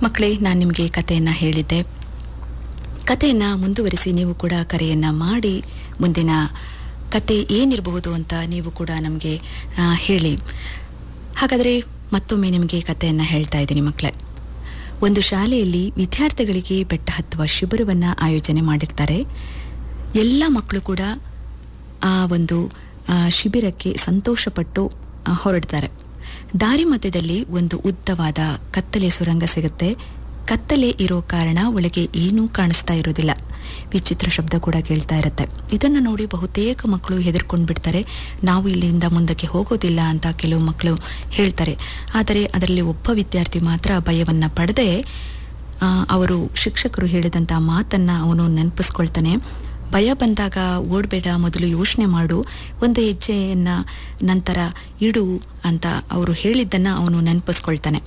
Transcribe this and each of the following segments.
ಮಕ್ಕಳೇ ನಾನು ನಿಮಗೆ ಕಥೆಯನ್ನು ಹೇಳಿದ್ದೆ ಕಥೆಯನ್ನು ಮುಂದುವರಿಸಿ ನೀವು ಕೂಡ ಕರೆಯನ್ನು ಮಾಡಿ ಮುಂದಿನ ಕತೆ ಏನಿರಬಹುದು ಅಂತ ನೀವು ಕೂಡ ನಮಗೆ ಆ, ಹೇಳಿ ಹಾಗಾದರೆ ಮತ್ತೊಮ್ಮೆ ನಿಮಗೆ ಕಥೆಯನ್ನು ಹೇಳ್ತಾ ಇದ್ದೀನಿ ಮಕ್ಕಳೇ ಒಂದು ಶಾಲೆಯಲ್ಲಿ ವಿದ್ಯಾರ್ಥಿಗಳಿಗೆ ಬೆಟ್ಟ ಹತ್ತುವ ಶಿಬಿರವನ್ನು ಆಯೋಜನೆ ಮಾಡಿರ್ತಾರೆ ಎಲ್ಲ ಮಕ್ಕಳು ಕೂಡ ಆ ಒಂದು ಆ, ಶಿಬಿರಕ್ಕೆ ಸಂತೋಷಪಟ್ಟು ಆ, ಹೊರಡ್ತಾರೆ ದಾರಿ ಮಧ್ಯದಲ್ಲಿ ಒಂದು ಉದ್ದವಾದ ಕತ್ತಲೆ ಸುರಂಗ ಸಿಗುತ್ತೆ ಕತ್ತಲೆ ಇರೋ ಕಾರಣ ಒಳಗೆ ಏನೂ ಕಾಣಿಸ್ತಾ ಇರೋದಿಲ್ಲ ವಿಚಿತ್ರ ಶಬ್ದ ಕೂಡ ಕೇಳ್ತಾ ಇರುತ್ತೆ ಇದನ್ನು ನೋಡಿ ಬಹುತೇಕ ಮಕ್ಕಳು ಹೆದರ್ಕೊಂಡು ಬಿಡ್ತಾರೆ ನಾವು ಇಲ್ಲಿಂದ ಮುಂದಕ್ಕೆ ಹೋಗೋದಿಲ್ಲ ಅಂತ ಕೆಲವು ಮಕ್ಕಳು ಹೇಳ್ತಾರೆ ಆದರೆ ಅದರಲ್ಲಿ ಒಬ್ಬ ವಿದ್ಯಾರ್ಥಿ ಮಾತ್ರ ಭಯವನ್ನು ಪಡೆದೇ ಆ, ಅವರು ಶಿಕ್ಷಕರು ಹೇಳಿದಂಥ ಮಾತನ್ನು ಅವನು ನೆನಪಿಸ್ಕೊಳ್ತಾನೆ ಭಯ ಬಂದಾಗ ಓಡಬೇಡ ಮೊದಲು ಯೋಚನೆ ಮಾಡು ಒಂದು ಹೆಜ್ಜೆಯನ್ನು ನಂತರ ಇಡು ಅಂತ ಅವರು ಹೇಳಿದ್ದನ್ನು ಅವನು ನೆನಪಿಸ್ಕೊಳ್ತಾನೆ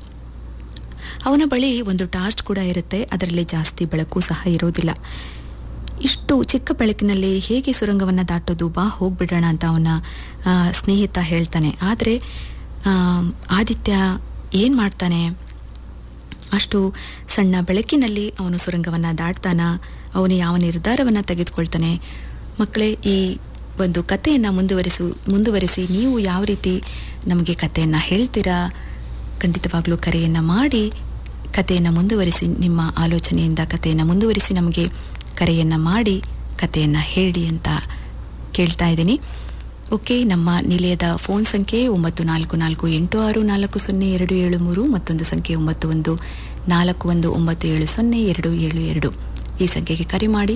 ಅವನ ಬಳಿ ಒಂದು ಟಾರ್ಚ್ ಕೂಡ ಇರುತ್ತೆ ಅದರಲ್ಲಿ ಜಾಸ್ತಿ ಬೆಳಕು ಸಹ ಇರೋದಿಲ್ಲ ಇಷ್ಟು ಚಿಕ್ಕ ಬೆಳಕಿನಲ್ಲಿ ಹೇಗೆ ಸುರಂಗವನ್ನು ದಾಟೋದು ಬಾ ಹೋಗ್ಬಿಡೋಣ ಅಂತ ಅವನ ಆ, ಸ್ನೇಹಿತ ಹೇಳ್ತಾನೆ ಆದರೆ ಆ, ಆದಿತ್ಯ ಏನು ಮಾಡ್ತಾನೆ ಅಷ್ಟು ಸಣ್ಣ ಬೆಳಕಿನಲ್ಲಿ ಅವನು ಸುರಂಗವನ್ನು ದಾಟ್ತಾನ ಅವನು ಯಾವ ನಿರ್ಧಾರವನ್ನು ತೆಗೆದುಕೊಳ್ತಾನೆ ಮಕ್ಕಳೇ ಈ ಒಂದು ಕಥೆಯನ್ನು ಮುಂದುವರಿಸು ಮುಂದುವರಿಸಿ ನೀವು ಯಾವ ರೀತಿ ನಮಗೆ ಕಥೆಯನ್ನು ಹೇಳ್ತೀರಾ ಖಂಡಿತವಾಗ್ಲೂ ಕರೆಯನ್ನು ಮಾಡಿ ಕಥೆಯನ್ನು ಮುಂದುವರಿಸಿ ನಿಮ್ಮ ಆಲೋಚನೆಯಿಂದ ಕಥೆಯನ್ನು ಮುಂದುವರಿಸಿ ನಮಗೆ ಕರೆಯನ್ನು ಮಾಡಿ ಕಥೆಯನ್ನು ಹೇಳಿ ಅಂತ ಕೇಳ್ತಾ ಇದ್ದೀನಿ ಓಕೆ ನಮ್ಮ ನಿಲಯದ ಫೋನ್ ಸಂಖ್ಯೆ ಒಂಬತ್ತು ನಾಲ್ಕು ನಾಲ್ಕು ಎಂಟು ಆರು ನಾಲ್ಕು ಸೊನ್ನೆ ಎರಡು ಏಳು ಮೂರು ಮತ್ತೊಂದು ಸಂಖ್ಯೆ ಒಂಬತ್ತು ಒಂದು ನಾಲ್ಕು ಒಂದು ಒಂಬತ್ತು ಏಳು ಸೊನ್ನೆ ಎರಡು ಏಳು ಎರಡು ಈ ಸಂಖ್ಯೆಗೆ ಕರೆ ಮಾಡಿ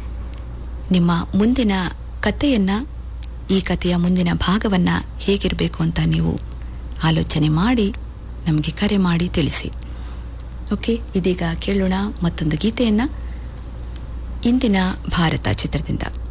ನಿಮ್ಮ ಮುಂದಿನ ಕಥೆಯನ್ನು ಈ ಕಥೆಯ ಮುಂದಿನ ಭಾಗವನ್ನು ಹೇಗಿರಬೇಕು ಅಂತ ನೀವು ಆಲೋಚನೆ ಮಾಡಿ ನಮಗೆ ಕರೆ ಮಾಡಿ ತಿಳಿಸಿ ಓಕೆ ಇದೀಗ ಕೇಳೋಣ ಮತ್ತೊಂದು ಗೀತೆಯನ್ನು ಇಂದಿನ ಭಾರತ ಚಿತ್ರದಿಂದ